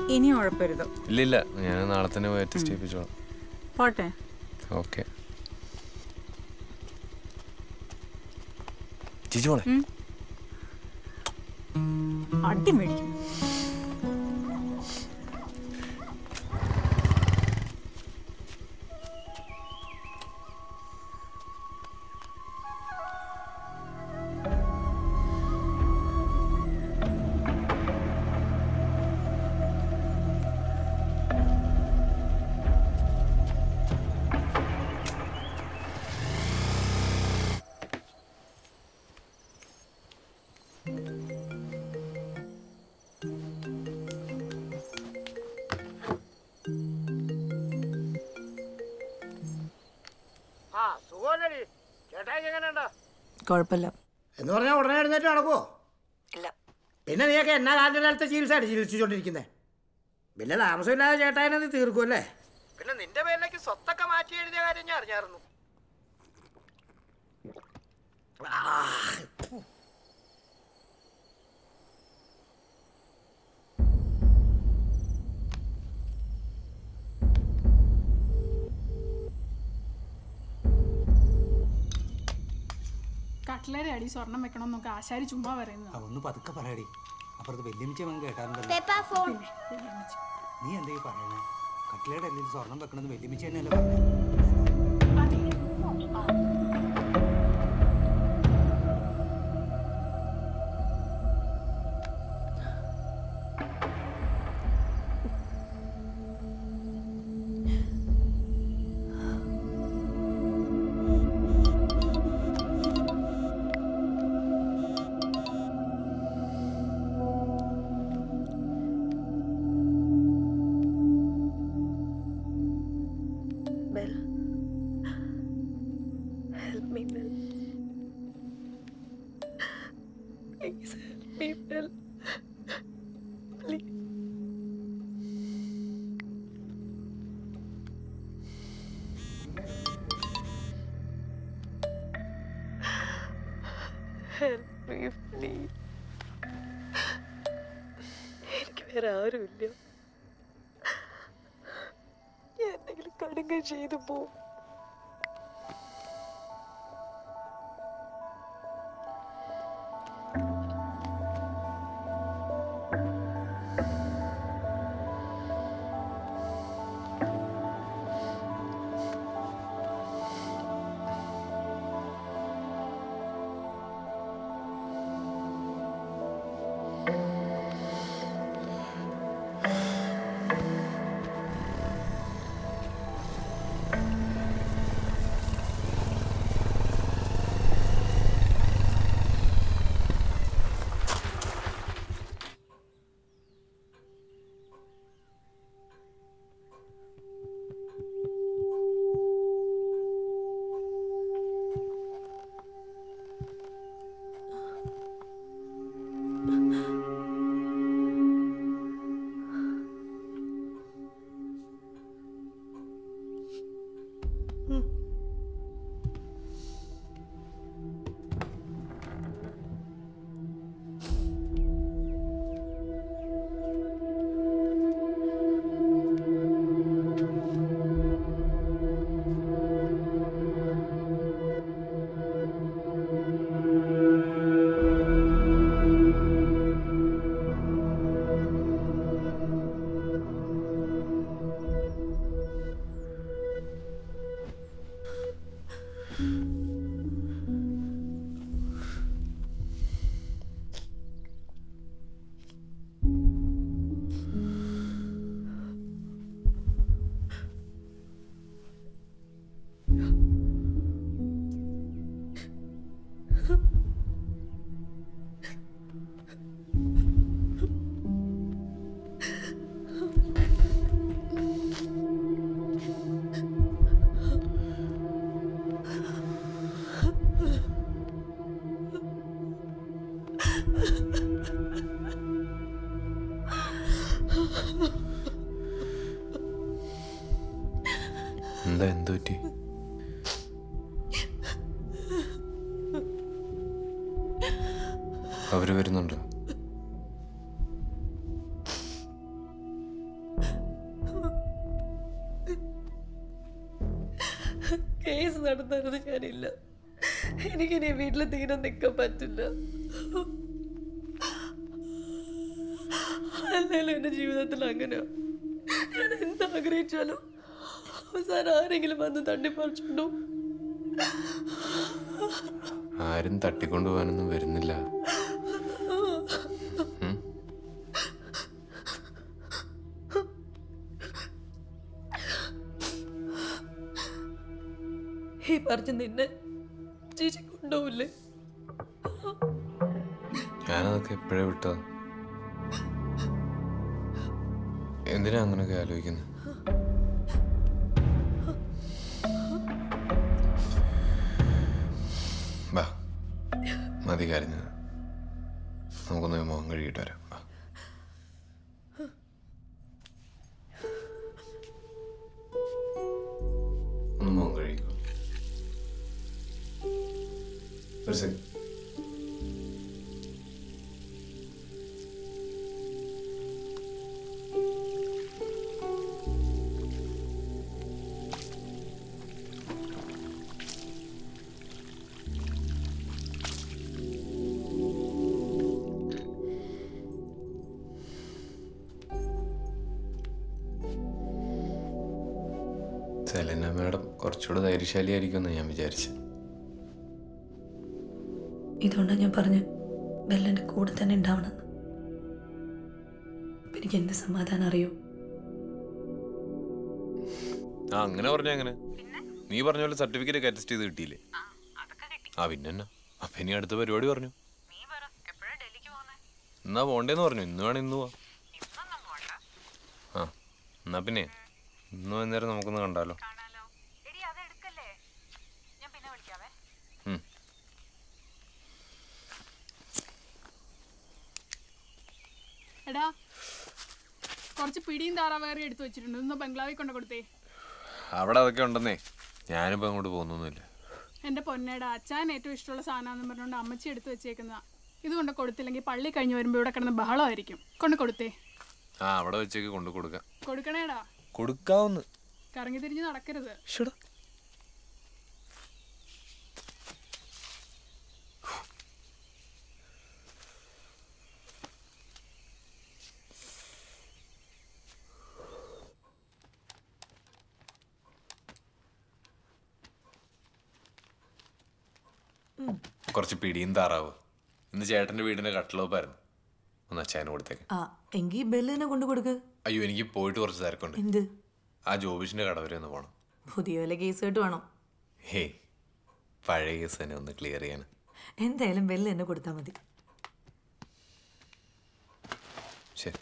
ഇനി ഉഴപ്പരുത് ഇല്ല ഇല്ല ഞാൻ നാളെ തന്നെ പോയി ടെസ്റ്റ് ചെയ്യിപ്പിച്ചോളാം പോട്ടെ ഓക്കെ ജിജു മോളെ അടി മേടിക്കും ആ സുഖമല്ലടി ചേട്ടായി എങ്ങനെയുണ്ടോ കുഴപ്പമില്ല എന്ന് പറഞ്ഞാൽ ഉടനെ എഴുന്നേറ്റ് നടക്കുവോ ഇല്ല പിന്നെ നീയൊക്കെ എന്നാ കാലത്തെ ചികിത്സയാണ് ചികിത്സിച്ചോണ്ടിരിക്കുന്നത് പിന്നെ താമസമില്ലാതെ ചേട്ടായിനെ നീ തീർക്കുമല്ലേ പിന്നെ നിന്റെ പേരിലേക്ക് സ്വത്തൊക്കെ മാറ്റി എഴുതിയ കാര്യം ഞാൻ അറിഞ്ഞായിരുന്നു ആ, കട്ട്ലറി അടി സ്വർണം വെക്കണം എന്നൊക്കെ ആശാരി ചുമ്മാ പറയുന്നത് ഒന്ന് പതുക്കെ പറയടി അപ്പുറത്ത് വെല്ലുമിച്ച അവൻ കേട്ടാറുണ്ടല്ലോ നീ എന്താ ഈ പറയുന്നത് കട്ടിലയുടെ അല്ലിൽ സ്വർണം വെക്കണമെന്ന് വെല്ലുമിച്ച തന്നെയല്ലേ പറഞ്ഞത് Bell. Help me, Bell. Please help me, Bell. Please. Help me, please. എനിക്ക് വേറെ ആരുമില്ല ഞാൻ എന്തെങ്കിലും കടുങ്ങ ചെയ്തു പോവും എന്താ എന്ത് പറ്റി അവര് വരുന്നുണ്ടോ കേസ് നടത്താനത് ഞാനില്ല എനിക്കിനി വീട്ടിൽ തീരെ നിൽക്കാൻ പറ്റില്ല അല്ലെങ്കിലും എൻ്റെ ജീവിതത്തിൽ അങ്ങനെയാ ഞാൻ എന്താഗ്രഹിച്ചാലും അവസാനം ആരെങ്കിലും വന്ന് തട്ടിപ്പറിച്ചുണ്ടോ ആരും തട്ടിക്കൊണ്ടുപോകാനൊന്നും വരുന്നില്ല ഉം? ഈ പറഞ്ഞ് നിന്നെ ചേച്ചി കൊണ്ടുപോവില്ലേ ഞാനതൊക്കെ എപ്പോഴേ വിട്ടതാ എന്തിനാ അങ്ങനെയൊക്കെ ആലോചിക്കുന്നത് വാ മതി കരഞ്ഞത് നമുക്കൊന്ന് മുഖം കഴുകിയിട്ട് വരാം വാ ഒന്ന് മുഖം കഴുകിക്കോ ഒരു സെക്കൻഡ് സെലന മാഡം കുറച്ചുകൂടെ ധൈര്യശാലിയായിരിക്കുമെന്ന് ഞാൻ വിചാരിച്ചു ഇതുകൊണ്ടാണ് ഞാൻ പറഞ്ഞു ബെല്ലൻ്റെ കൂടെ തന്നെ ഉണ്ടാവണമെന്ന് അപ്പൊ എനിക്ക് എന്ത് സമാധാനം അറിയോ ആ അങ്ങനെ പറഞ്ഞ അങ്ങനെ നീ പറഞ്ഞ പോലെ സർട്ടിഫിക്കറ്റ് ഒക്കെ അറ്റസ്റ്റ് ചെയ്ത് കിട്ടിയില്ലേ ആ പിന്നെ എന്നാ അപ്പൊ ഇനി അടുത്ത പരിപാടി പറഞ്ഞു എന്നാ പോണ്ടേന്ന് പറഞ്ഞു ഇന്ന് വേണം ഇന്ന് പോവാ ആ എന്നാ പിന്നെ ഇന്ന് വൈകുന്നേരം നമുക്കൊന്ന് കണ്ടാലോ ഉം. എടാ കുറച്ച് പിടിയും താറാവേറെ എടുത്തു വെച്ചിട്ടുണ്ട് ഒന്ന് ബംഗ്ലാവിൽ കൊണ്ട് കൊടുത്തേ അവിടെ അതൊക്കെ ഉണ്ടെന്നേ ഞാനിപ്പോ അങ്ങോട്ട് പോകുന്നൊന്നുമില്ല എൻ്റെ പൊന്നേടാ അച്ഛൻ ഏറ്റവും ഇഷ്ടമുള്ള സാധനമാണെന്ന് പറഞ്ഞുകൊണ്ട് അമ്മച്ചി എടുത്തു വെച്ചേക്കുന്നതാ ഇത് കൊണ്ട് കൊടുത്തില്ലെങ്കിൽ പള്ളി കഴിഞ്ഞ് വരുമ്പോൾ ഇവിടെ കിടന്ന് ബഹളമായിരിക്കും കൊണ്ട് കൊടുത്തേ ആ അവിടെ വെച്ചേക്ക് കൊണ്ടു കൊടുക്കാം കൊടുക്കണേടാ കൊടുക്കാവുന്ന് കറങ്ങി തിരിഞ്ഞ് നടക്കരുത് ഷടാ കുറച്ച് പിടിയും താറാവ് ഇന്ന് ചേട്ടന്റെ വീടിന്റെ കട്ടിലോപ്പായിരുന്നു ഒന്ന് അച്ചായന് കൊടുത്തേക്ക് ആ എങ്കിൽ ബെല്ലിനെ കൊണ്ട് കൊടുക്ക് അയ്യോ എനിക്ക് പോയിട്ട് കുറച്ച് തിരക്കുണ്ട് എന്ത് ആ ജോബിഷിന്റെ കട വരെ ഒന്ന് പോണം പുതിയ വല്ല കേസ് കേട്ട് വേണം ഹേ പഴയ കേസ് തന്നെ ഒന്ന് ക്ലിയർ ചെയ്യാൻ എന്തായാലും ബെല്ല് എന്നെ കൊടുത്താൽ മതി ശരി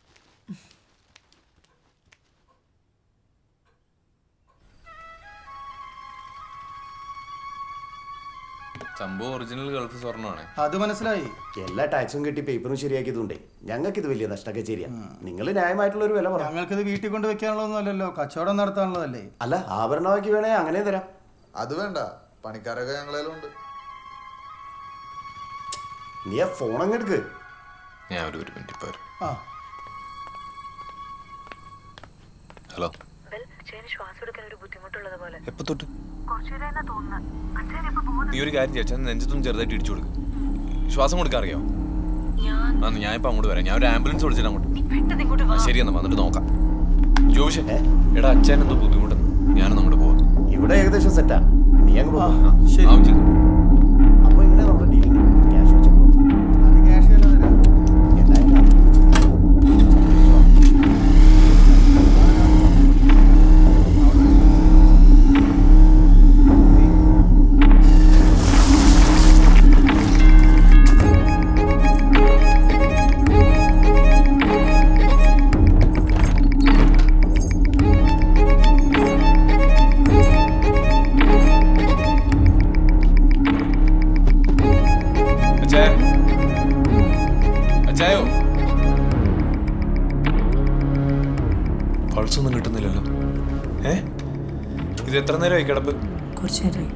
സംഭവം ഒറിജിനൽ ഗൾഫ് സ്വർണ്ണമാണ് അത് മനസ്സിലായി എല്ലാ ടാക്സും കിട്ടി പേപ്പറും ശരിയാക്കിയതുകൊണ്ടേ ഞങ്ങൾക്ക് ഇത് വലിയ നഷ്ടക്കച്ചേരിയാ നിങ്ങൾ ന്യായമായിട്ടുള്ള ഒരു വില പറ ഞങ്ങൾക്കിത് വീട്ടിൽ കൊണ്ട് വെക്കാനുള്ളതൊന്നുമല്ലല്ലോ കച്ചവടം നടത്താനുള്ളതല്ലേ അല്ല ആഭരണമാക്കി വേണേ അങ്ങനെ തരാം അത് വേണ്ട പണിക്കാരൊക്കെ ഞങ്ങളേലും ഉണ്ട് നീ ആ ഫോൺ അങ്ങ് എടുക്ക് ഞാൻ ഒരു ഒരു മിനിറ്റ് ഇപ്പോൾ ആ ഹലോ ശ്വാസം എടുക്കാൻ ഒരു ബുദ്ധിമുട്ടുള്ളത് പോലെ എപ്പോ തൊട്ട് നീ ഒരു കാര്യം ചെയ്യാ നെഞ്ചത്തൊന്നും ചെറുതായിട്ട് ഇടിച്ചു കൊടുക്കും ശ്വാസം കൊടുക്കാൻ അറിയോ ആ ഞാൻ ഇപ്പൊ അങ്ങോട്ട് വരാം ഞാൻ ഒരു ആംബുലൻസ് വിളിച്ചിട്ട് അങ്ങോട്ട് ആ, ശരി എന്നാ വന്നിട്ട് നോക്കാം ജോബിഷേ എടാ അച്ഛൻ എന്തോ ബുദ്ധിമുട്ടെന്ന് ഞാനൊന്നും അങ്ങോട്ട് പോവാം ഇവിടെ ഏകദേശം സെറ്റാ നീ അങ്ങ് പോ ശരി ആവും ചെയ്തു അപ്പൊ ഇവിടെ നമ്മുടെ ഡീലിംഗ് ക്യാഷ് വെച്ചോ അത് ക്യാഷ് തന്നെ തരാം എന്തായാലും അച്ഛായ അച്ഛായോ പൾസ് ഒന്നും കിട്ടുന്നില്ലല്ലോ ഏ ഇത് എത്ര നേരമായി കിടപ്പ് കുറച്ചു നേരമായി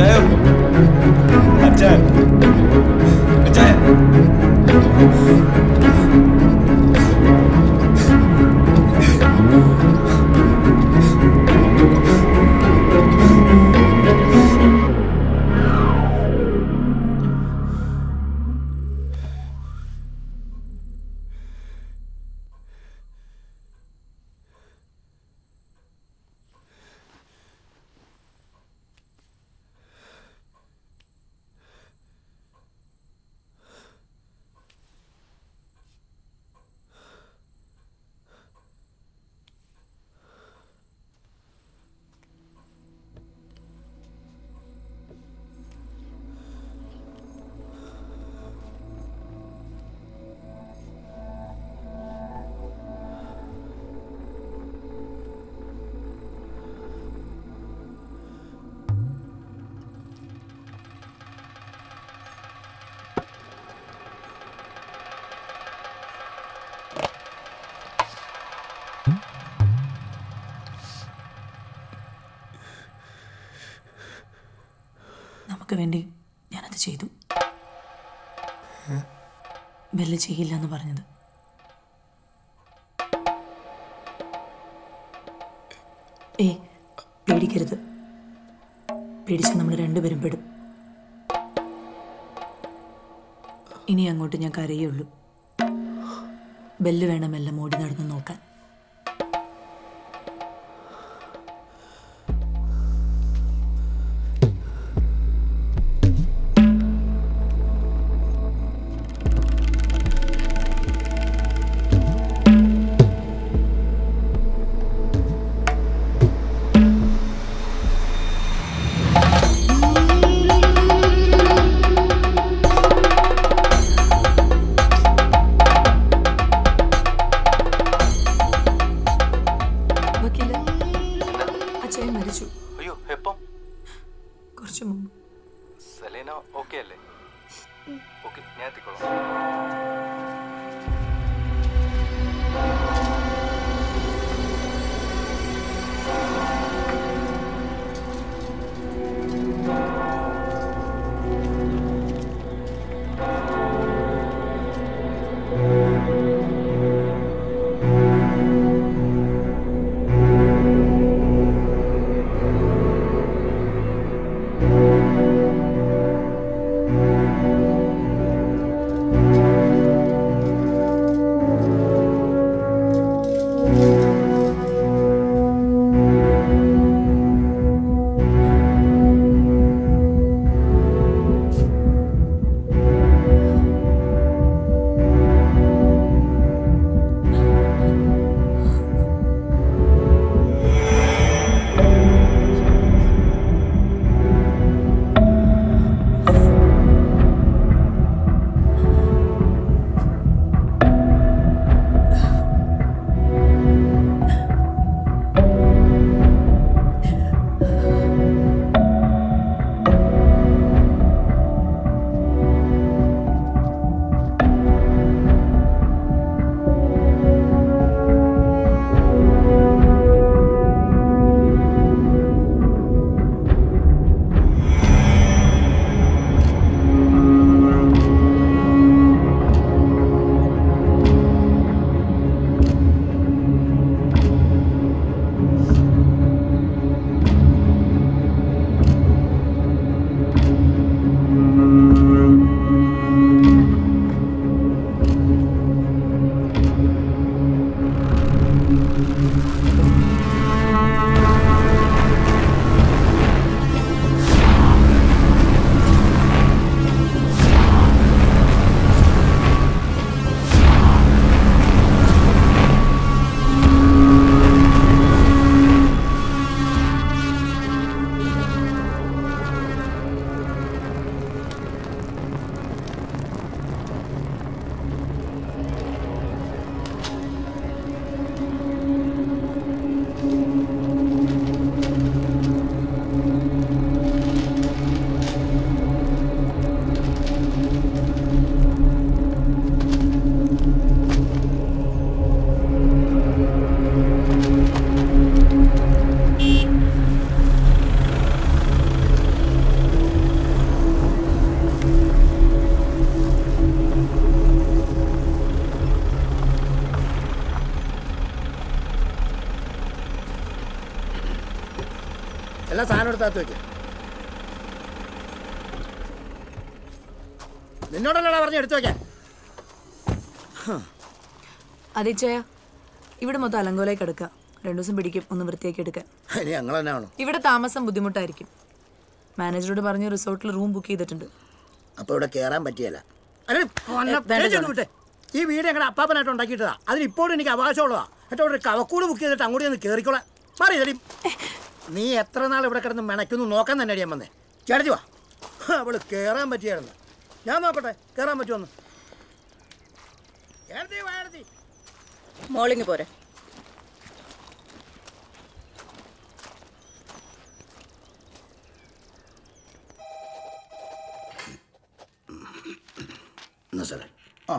അച്ചായോ അച്ചായ അച്ചായ നമുക്ക് വേണ്ടി ഞാനത് ചെയ്തു ബെല്ല് ചെയ്യില്ല എന്ന് പറഞ്ഞത് ഏ പേടിക്കരുത് പേടിച്ച് നമ്മൾ രണ്ടുപേരും പെടും ഇനി അങ്ങോട്ട് ഞാൻ കരയുള്ളൂ ബെല്ല് വേണമെല്ലാം ഓടി നടന്ന് നോക്കാൻ വക്കീല് അച്ഛൻ മരിച്ചു അയ്യോ എപ്പം കുറച്ചു മുമ്പ് സെലീന ഓക്കെ അല്ലേ ഓക്കെ ഞാൻ എത്തിക്കോളാം ആ, ആ എടുത്താത്ത് വെക്ക് നിന്നോടല്ലടാ പറഞ്ഞ് എടുത്തു വെക്കാൻ അതിച്ചയ ഇവിടെ മൊത്തം അലങ്കോലായി കിടക്കുക രണ്ടു ദിവസം പിടിക്കും ഒന്ന് വൃത്തിയാക്കി എടുക്കാൻ ഇനി ഞങ്ങൾ തന്നെ വേണം ഇവിടെ താമസം ബുദ്ധിമുട്ടായിരിക്കും മാനേജറോട് പറഞ്ഞ് റിസോർട്ടിൽ റൂം ബുക്ക് ചെയ്തിട്ടുണ്ട് അപ്പോൾ ഇവിടെ കയറാൻ പറ്റിയല്ല അല്ലെ വേണ്ട ജോണി. വിട്ടെ ഈ വീട് ഞങ്ങളുടെ അപ്പാപ്പനായിട്ട് ഉണ്ടാക്കിയിട്ടതാ അതിന് ഇപ്പോഴും എനിക്ക് അവകാശമുള്ളതാ എന്നിട്ട് അവിടെ ഒരു കവക്കൂട് ബുക്ക് ചെയ്തിട്ട് അങ്ങോട്ട് ഒന്ന് കയറിക്കോളാം മാറി ഇതടി നീ എത്ര നാൾ ഇവിടെ കിടന്ന് മെനക്കൊന്ന് നോക്കാൻ തന്നെ അടിയാൻ വന്നേ ചേട്ടത്തി വാ അവള് കയറാൻ പറ്റിയായിരുന്നു ഞാൻ നോക്കട്ടെ കയറാൻ പറ്റുമെന്ന് ചേട്ടത്തി വാ ചേട്ടത്തി മോളിങ് പോരെ എന്നാ സാറേ ആ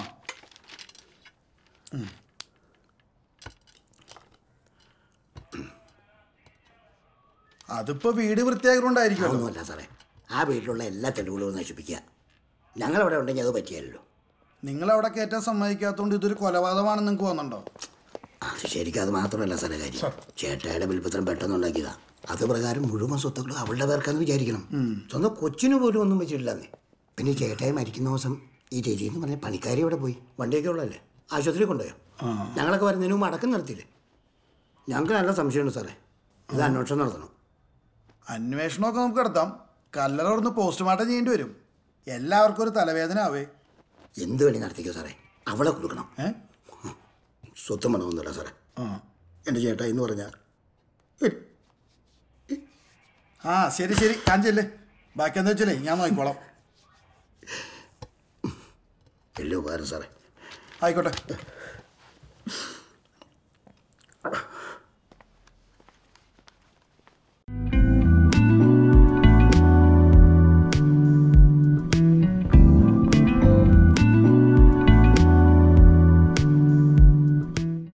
അതിപ്പോ വീട് വൃത്തിയാക്കിക്കൊണ്ടായിരിക്കുമല്ലോ ഒന്നുമല്ല സാറേ ആ വീട്ടിലുള്ള എല്ലാ തെളിവുകളും നശിപ്പിക്കുക ഞങ്ങളവിടെ ഉണ്ടെങ്കിൽ അത് പറ്റിയല്ലോ നിങ്ങൾ അവിടെ കയറ്റാൻ സമ്മതിക്കാത്തതുകൊണ്ട് ഇതൊരു കൊലപാതകമാണെന്ന് നിങ്ങൾക്ക് തോന്നുന്നുണ്ടോ അത് ശരിക്കും അത് മാത്രമല്ല സാറേ കാര്യം ചേട്ടായുടെ വിൽപ്പത്രം പെട്ടെന്ന് ഉണ്ടാക്കിയതാ അത് പ്രകാരം മുഴുവൻ സ്വത്തുക്കളും അവളുടെ പേർക്കാന്ന് വിചാരിക്കണം സ്വന്തം കൊച്ചിന് പോലും ഒന്നും വെച്ചിട്ടില്ലെന്നേ പിന്നെ ഈ ചേട്ടായി മരിക്കുന്ന ദിവസം ഈ ചേച്ചി എന്ന് പറഞ്ഞ പണിക്കാരി ഇവിടെ പോയി വണ്ടിയൊക്കെ ഉള്ളതല്ലേ ആശുപത്രി കൊണ്ടുപോയോ ഞങ്ങളൊക്കെ വരുന്നതിന് മുമ്പ് അടക്കം നടത്തിയില്ലേ ഞങ്ങൾക്ക് നല്ല സംശയമുണ്ട് സാറേ ഇത് അന്വേഷണം നടത്തണം അന്വേഷണമൊക്കെ നമുക്ക് നടത്താം കല്ലറ അവിടുന്ന് പോസ്റ്റ്മോർട്ടം ചെയ്യേണ്ടി വരും എല്ലാവർക്കും ഒരു തലവേദന ആവേ എന്ത് വേണി നടത്തിക്കോ സാറേ അവളെ കൊടുക്കണം ഏ സ്വത്തം പണമൊന്നുമില്ല സാറേ ആ എൻ്റെ ചേട്ടായി എന്ന് പറഞ്ഞാൽ ആ ശരി ശരി കാഞ്ചല്ലേ ബാക്കി എന്താ വെച്ചാലേ ഞാൻ നോക്കിക്കോളാം വലിയ ഉപകാരം സാറേ ആയിക്കോട്ടെ